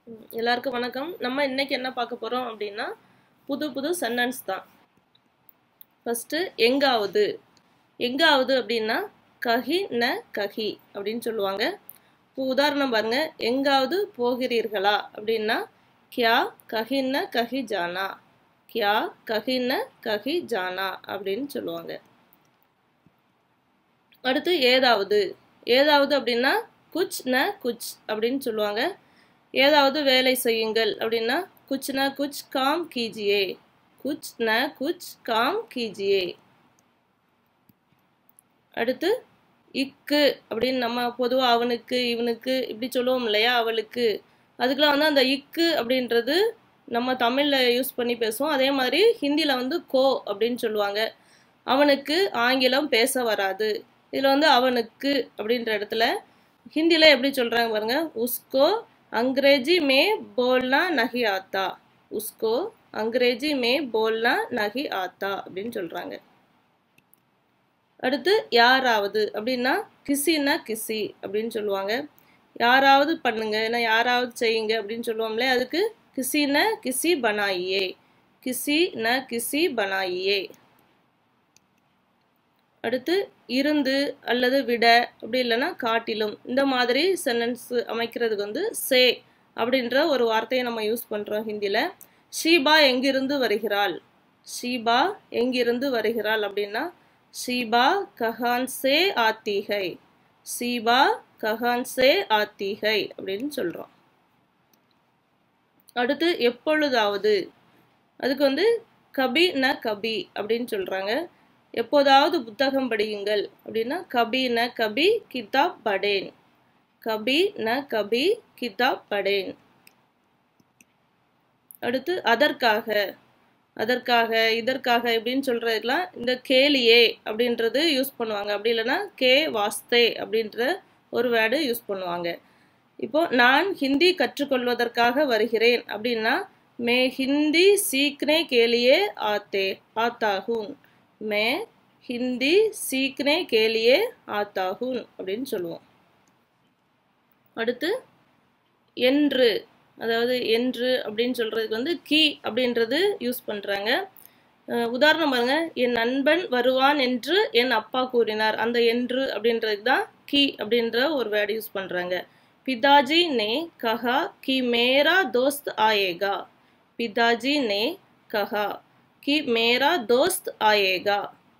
ம், எல்லாருக்கும் வணக்கம் நம்ம இன்னைக்கு என்ன பார்க்க போறோம் அப்படின்னா புது புது சென்டென்ஸ் தான் ஃபர்ஸ்ட் எங்காவது எங்காவது அப்படின்னா கஹி ந கஹி அப்படின்னு சொல்லுவாங்க இப்போ உதாரணம் பாருங்க எங்காவது போகிறீர்களா அப்படின்னா கியா கஹி ந கஹி ஜானா கியா கஹி ந கஹி ஜானா அப்படின்னு சொல்லுவாங்க அடுத்து ஏதாவது ஏதாவது அப்படின்னா குச் ந குச் அப்படின்னு சொல்லுவாங்க ஏதாவது வேலை செய்யுங்கள் அப்படின்னா குச் ந குச் காம் கீஜியே குச் ந குச் காம் கீஜியே அடுத்து இக்கு அப்படின்னு நம்ம பொதுவாக அவனுக்கு இவனுக்கு இப்படி சொல்லுவோம் இல்லையா அவளுக்கு அதுக்கெல்லாம் வந்து அந்த இக்கு அப்படின்றது நம்ம தமிழில் யூஸ் பண்ணி பேசுவோம் அதே மாதிரி ஹிந்தியில் வந்து கோ அப்படின்னு சொல்லுவாங்க அவனுக்கு ஆங்கிலம் பேச வராது இதில் வந்து அவனுக்கு அப்படின்ற இடத்துல ஹிந்தியில் எப்படி சொல்கிறாங்க பாருங்க உஸ்கோ अंग्रेजी में बोलना नहीं आता उसको अंग्रेजी में बोलना नहीं आता அப்படின்னு சொல்றாங்க அடுத்து யாராவது அப்படின்னா கிசினா கிசி அப்படின்னு சொல்லுவாங்க யாராவது பண்ணுங்க இல்லை யாராவது செய்யுங்க அப்படின்னு சொல்லுவோம்ல அதுக்கு கிசின கிசி பனாயியே கிசி ந கிசி பனாயியே அடுத்து இருந்து அல்லது விட அப்படி இல்லைன்னா காட்டிலும் இந்த மாதிரி சென்டென்ஸ் அமைக்கிறதுக்கு வந்து சே அப்படின்ற ஒரு வார்த்தையை நம்ம யூஸ் பண்ணுறோம் ஹிந்தியில் ஷீபா எங்கிருந்து வருகிறாள் ஷீபா எங்கிருந்து வருகிறாள் அப்படின்னா ஷீபா கஹான் சே ஆத்திகை ஷீபா கஹான் சே ஆத்திகை அப்படின்னு சொல்கிறோம் அடுத்து எப்பொழுதாவது அதுக்கு வந்து கபி ந கபி அப்படின்னு சொல்கிறாங்க எப்போதாவது புத்தகம் படியுங்கள் அப்படின்னா கபி ந கபி கிதாப் படேன் கபி ந கபி கிதாப் படேன் அடுத்து அதற்காக அதற்காக இதற்காக இப்படின்னு சொல்றதுக்கெல்லாம் இந்த கேலியே அப்படின்றது யூஸ் பண்ணுவாங்க அப்படி இல்லைன்னா கே வாஸ்தே அப்படின்ற ஒரு வேர்டு யூஸ் பண்ணுவாங்க இப்போ நான் ஹிந்தி கற்றுக்கொள்வதற்காக வருகிறேன் அப்படின்னா மே ஹிந்தி சீக்னே கேலியே ஆத்தே ஆத்தாகும் மே ஹிந்தி சீக்னே கேலியே ஆத்தாகும் அப்படின்னு சொல்லுவோம் அடுத்து என்று அதாவது என்று அப்படின்னு சொல்றதுக்கு வந்து கி அப்படின்றது யூஸ் பண்றாங்க உதாரணம் பாருங்க என் நண்பன் வருவான் என்று என் அப்பா கூறினார் அந்த என்று அப்படின்றதுக்கு தான் கி அப்படின்ற ஒரு வேர்டு யூஸ் பண்றாங்க பிதாஜி நே கஹா கி மேரா தோஸ்த் ஆயேகா பிதாஜி நே கஹா कि मेरा दोस्त आएगा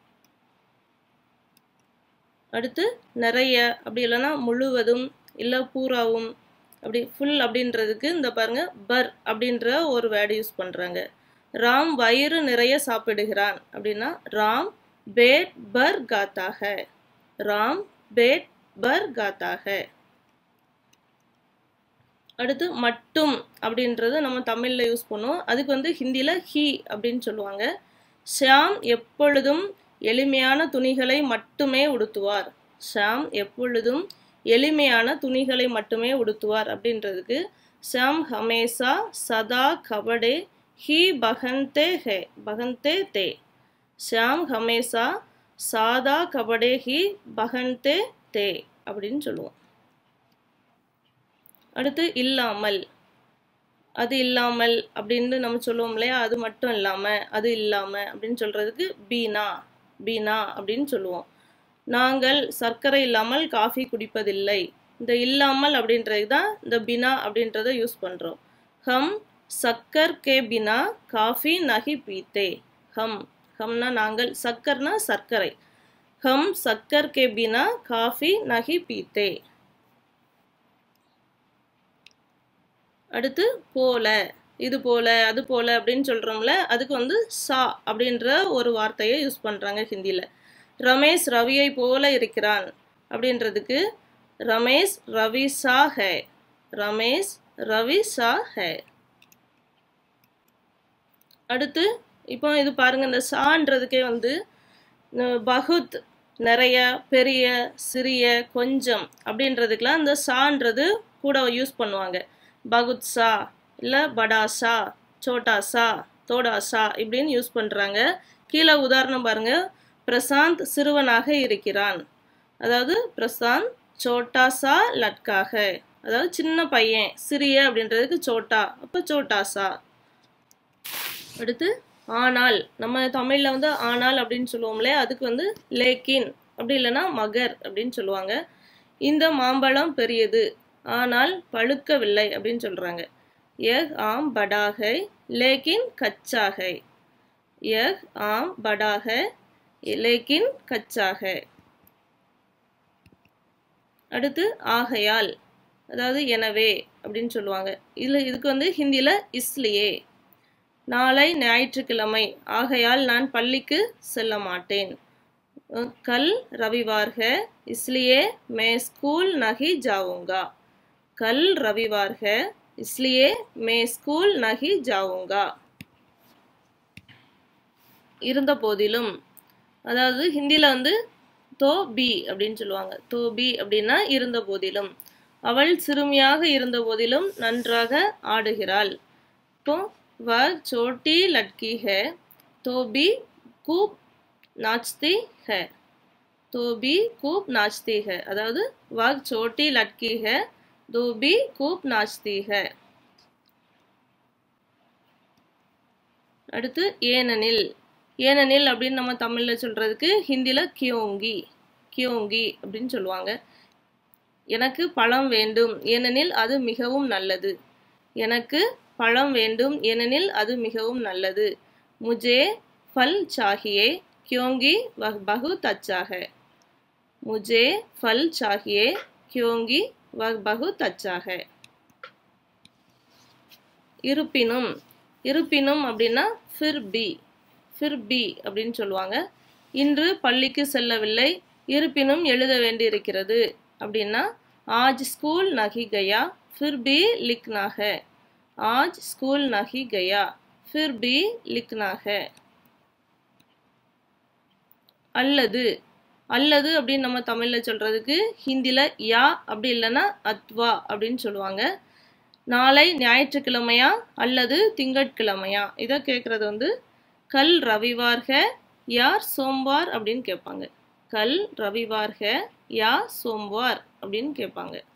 அடுத்து நிறைய அப்படி இல்லைன்னா முழுவதும் இல்லை பூராவும் அப்படி ஃபுல் அப்படின்றதுக்கு இந்த பாருங்க பர் அப்படின்ற ஒரு வேர்டு யூஸ் பண்ணுறாங்க ராம் வயிறு நிறைய சாப்பிடுகிறான் அப்படின்னா ராம் பேட் பர் காத்தாக ராம் பேட் பர் காத்தாக அடுத்து மட்டும் அப்படின்றது நம்ம தமிழில் யூஸ் பண்ணுவோம் அதுக்கு வந்து ஹிந்தியில் ஹி அப்படின்னு சொல்லுவாங்க ஷியாம் எப்பொழுதும் எளிமையான துணிகளை மட்டுமே உடுத்துவார் ஷியாம் எப்பொழுதும் எளிமையான துணிகளை மட்டுமே உடுத்துவார் அப்படின்றதுக்கு ஷியாம் ஹமேசா சதா கபடே ஹி பகந்தே ஹே பகந்தே தே ஷியாம் ஹமேசா சாதா கபடே ஹி பகந்தே தே அப்படின்னு சொல்லுவோம் அடுத்து இல்லாமல் அது இல்லாமல் அப்படின்னு நம்ம சொல்லுவோம் இல்லையா அது மட்டும் இல்லாமல் அது இல்லாமல் அப்படின்னு சொல்கிறதுக்கு பீனா பீனா அப்படின்னு சொல்லுவோம் நாங்கள் சர்க்கரை இல்லாமல் காஃபி குடிப்பதில்லை இந்த இல்லாமல் அப்படின்றது தான் இந்த பினா அப்படின்றத யூஸ் பண்ணுறோம் ஹம் சக்கர் கே பினா காஃபி நகி பீத்தே ஹம் ஹம்னா நாங்கள் சக்கர்னா சர்க்கரை ஹம் சக்கர் கே பினா காஃபி நகி பீத்தே அடுத்து போல இது போல அது போல அப்படின்னு சொல்கிறோம்ல அதுக்கு வந்து சா அப்படின்ற ஒரு வார்த்தையை யூஸ் பண்ணுறாங்க ஹிந்தியில் ரமேஷ் ரவியை போல இருக்கிறான் அப்படின்றதுக்கு ரமேஷ் ரவி சா ஹே ரமேஷ் ரவி சா ஹே அடுத்து இப்போ இது பாருங்க இந்த சான்றதுக்கே வந்து பகுத் நிறைய பெரிய சிறிய கொஞ்சம் அப்படின்றதுக்கெலாம் இந்த சான்றது கூட யூஸ் பண்ணுவாங்க பகுத்ஸா இல்லை படாசா சோட்டாசா தோடாசா இப்படின்னு யூஸ் பண்ணுறாங்க கீழே உதாரணம் பாருங்க பிரசாந்த் சிறுவனாக இருக்கிறான் அதாவது பிரசாந்த் சோட்டாசா லட்காக அதாவது சின்ன பையன் சிறிய அப்படின்றதுக்கு சோட்டா அப்போ சோட்டாசா அடுத்து ஆனால் நம்ம தமிழில் வந்து ஆனால் அப்படின்னு சொல்லுவோம்லே அதுக்கு வந்து லேக்கின் அப்படி இல்லைன்னா மகர் அப்படின்னு சொல்லுவாங்க இந்த மாம்பழம் பெரியது ஆனால் பழுக்கவில்லை அப்படின்னு சொல்கிறாங்க எஹ் ஆம் படாகை லேக்கின் கச்சாகை எஹ் ஆம் படாகை லேக்கின் கச்சாகை அடுத்து ஆகையால் அதாவது எனவே அப்படின்னு சொல்லுவாங்க இதில் இதுக்கு வந்து ஹிந்தியில் இஸ்லியே நாளை ஞாயிற்றுக்கிழமை ஆகையால் நான் பள்ளிக்கு செல்ல மாட்டேன் கல் ரவிவார் है इसलिए मैं स्कूल नहीं जाऊंगा कल रविवार है इसलिए मैं स्कूल नहीं जाऊंगा இருந்த போதிலும் அதாவது ஹிந்தியில் வந்து தோ பி அப்படின்னு சொல்லுவாங்க தோ பி அப்படின்னா இருந்த போதிலும் அவள் சிறுமியாக இருந்த போதிலும் நன்றாக ஆடுகிறாள் இப்போ வ சோட்டி லட்கி ஹே தோ பி கூப் நாச்தி ஹே तो भी खूब नाचती है அதாவது वह छोटी लड़की है तो भी खूब नाचती है அடுத்து ஏனெனில் ஏனெனில் அப்படின்னு நம்ம தமிழில் சொல்கிறதுக்கு ஹிந்தியில் கியோங்கி கியோங்கி அப்படின்னு சொல்லுவாங்க எனக்கு பழம் வேண்டும் ஏனெனில் அது மிகவும் நல்லது எனக்கு பழம் வேண்டும் ஏனெனில் அது மிகவும் நல்லது முஜே ஃபல் சாஹியே கியோங்கி வஹ் பகுத் அச்சா है मुझे फल चाहिए क्योंकि वह बहुत अच्छा है இருப்பினும் இருப்பினும் அப்படின்னா ஃபிர் பி ஃபிர் பி அப்படின்னு சொல்லுவாங்க இன்று பள்ளிக்கு செல்லவில்லை இருப்பினும் எழுத வேண்டியிருக்கிறது அப்படின்னா ஆஜ் ஸ்கூல் நகி கயா ஃபிர் பி லிக்னா ஹை ஆஜ் ஸ்கூல் நகி கயா ஃபிர் பி லிக்னா ஹை அல்லது அல்லது அப்படின்னு நம்ம தமிழில் சொல்கிறதுக்கு ஹிந்தியில் யா அப்படி இல்லைன்னா அத்வா அப்படின்னு சொல்லுவாங்க நாளை ஞாயிற்றுக்கிழமையா அல்லது திங்கட்கிழமையா இதை கேட்குறது வந்து கல் ரவிவார் ஹே யார் சோம்வார் அப்படின்னு கேட்பாங்க கல் ரவிவார் ஹே யா சோம்வார் அப்படின்னு கேட்பாங்க